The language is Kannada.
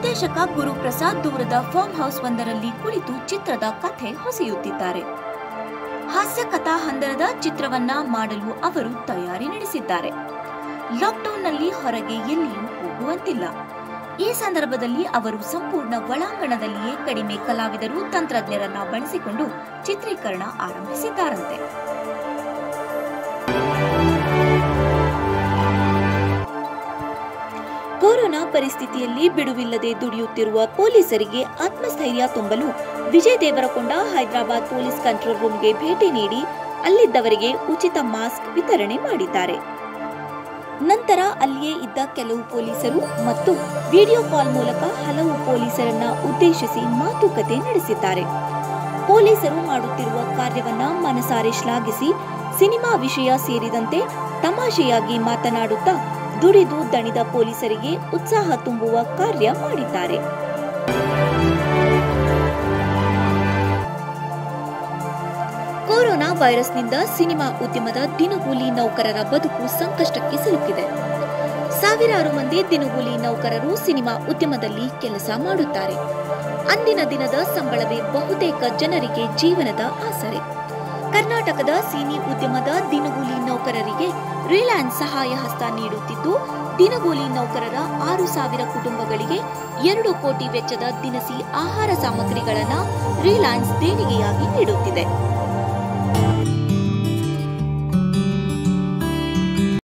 ನಿರ್ದೇಶಕ ಗುರುಪ್ರಸಾದ್ ದೂರದ ಫಾರ್ಮ್ ಹೌಸ್ ಒಂದರಲ್ಲಿ ಕುಳಿತು ಚಿತ್ರದ ಕಥೆ ಹೊಸೆಯುತ್ತಿದ್ದಾರೆ ಹಾಸ್ಯ ಕಥಾ ಹಂದರದ ಚಿತ್ರವನ್ನ ಮಾಡಲು ಅವರು ತಯಾರಿ ನಡೆಸಿದ್ದಾರೆ ಲಾಕ್ಡೌನ್ನಲ್ಲಿ ಹೊರಗೆ ಎಲ್ಲಿಯೂ ಹೋಗುವಂತಿಲ್ಲ ಈ ಸಂದರ್ಭದಲ್ಲಿ ಅವರು ಸಂಪೂರ್ಣ ಒಳಾಂಗಣದಲ್ಲಿಯೇ ಕಡಿಮೆ ಕಲಾವಿದರು ತಂತ್ರಜ್ಞರನ್ನ ಬಳಸಿಕೊಂಡು ಚಿತ್ರೀಕರಣ ಆರಂಭಿಸಿದ್ದಾರಂತೆ ಕೊರೋನಾ ಪರಿಸ್ಥಿತಿಯಲ್ಲಿ ಬಿಡುವಿಲ್ಲದೆ ದುಡಿಯುತ್ತಿರುವ ಪೊಲೀಸರಿಗೆ ಆತ್ಮಸ್ಥೈರ್ಯ ತುಂಬಲು ವಿಜಯ್ ದೇವರಕೊಂಡ ಹೈದರಾಬಾದ್ ಪೊಲೀಸ್ ಕಂಟ್ರೋಲ್ ರೂಮ್ಗೆ ಭೇಟಿ ನೀಡಿ ಅಲ್ಲಿದ್ದವರಿಗೆ ಉಚಿತ ಮಾಸ್ಕ್ ವಿತರಣೆ ಮಾಡಿದ್ದಾರೆ ನಂತರ ಅಲ್ಲಿಯೇ ಇದ್ದ ಕೆಲವು ಪೊಲೀಸರು ಮತ್ತು ವಿಡಿಯೋ ಕಾಲ್ ಮೂಲಕ ಹಲವು ಪೊಲೀಸರನ್ನ ಉದ್ದೇಶಿಸಿ ಮಾತುಕತೆ ನಡೆಸಿದ್ದಾರೆ ಪೊಲೀಸರು ಮಾಡುತ್ತಿರುವ ಕಾರ್ಯವನ್ನ ಮನಸಾರೆ ಶ್ಲಾಘಿಸಿ ಸಿನಿಮಾ ವಿಷಯ ಸೇರಿದಂತೆ ತಮಾಷೆಯಾಗಿ ಮಾತನಾಡುತ್ತಾ ದುಡಿದು ದಣಿದ ಪೊಲೀಸರಿಗೆ ಉತ್ಸಾಹ ತುಂಬುವ ಕಾರ್ಯ ಮಾಡಿದ್ದಾರೆ ಕೊರೋನಾ ವೈರಸ್ನಿಂದ ಸಿನಿಮಾ ಉದ್ಯಮದ ದಿನಗೂಲಿ ನೌಕರರ ಬದುಕು ಸಂಕಷ್ಟಕ್ಕೆ ಸಿಲುಕಿದೆ ಸಾವಿರಾರು ಮಂದಿ ದಿನಗೂಲಿ ನೌಕರರು ಸಿನಿಮಾ ಉದ್ಯಮದಲ್ಲಿ ಕೆಲಸ ಮಾಡುತ್ತಾರೆ ಅಂದಿನ ದಿನದ ಸಂಬಳವೇ ಬಹುತೇಕ ಜನರಿಗೆ ಜೀವನದ ಆಸರೆ ಕರ್ನಾಟಕದ ಸಿನಿ ಉದ್ಯಮದ ದಿನಗೂಲಿ ನೌಕರರಿಗೆ ರಿಲಯನ್ಸ್ ಸಹಾಯ ಹಸ್ತ ನೀಡುತ್ತಿದ್ದು ದಿನಗೂಲಿ ನೌಕರರ ಆರು ಸಾವಿರ ಕುಟುಂಬಗಳಿಗೆ ಎರಡು ಕೋಟಿ ವೆಚ್ಚದ ದಿನಸಿ ಆಹಾರ ಸಾಮಗ್ರಿಗಳನ್ನು ರಿಲಯನ್ಸ್ ದೇಣಿಗೆಯಾಗಿ ನೀಡುತ್ತಿದೆ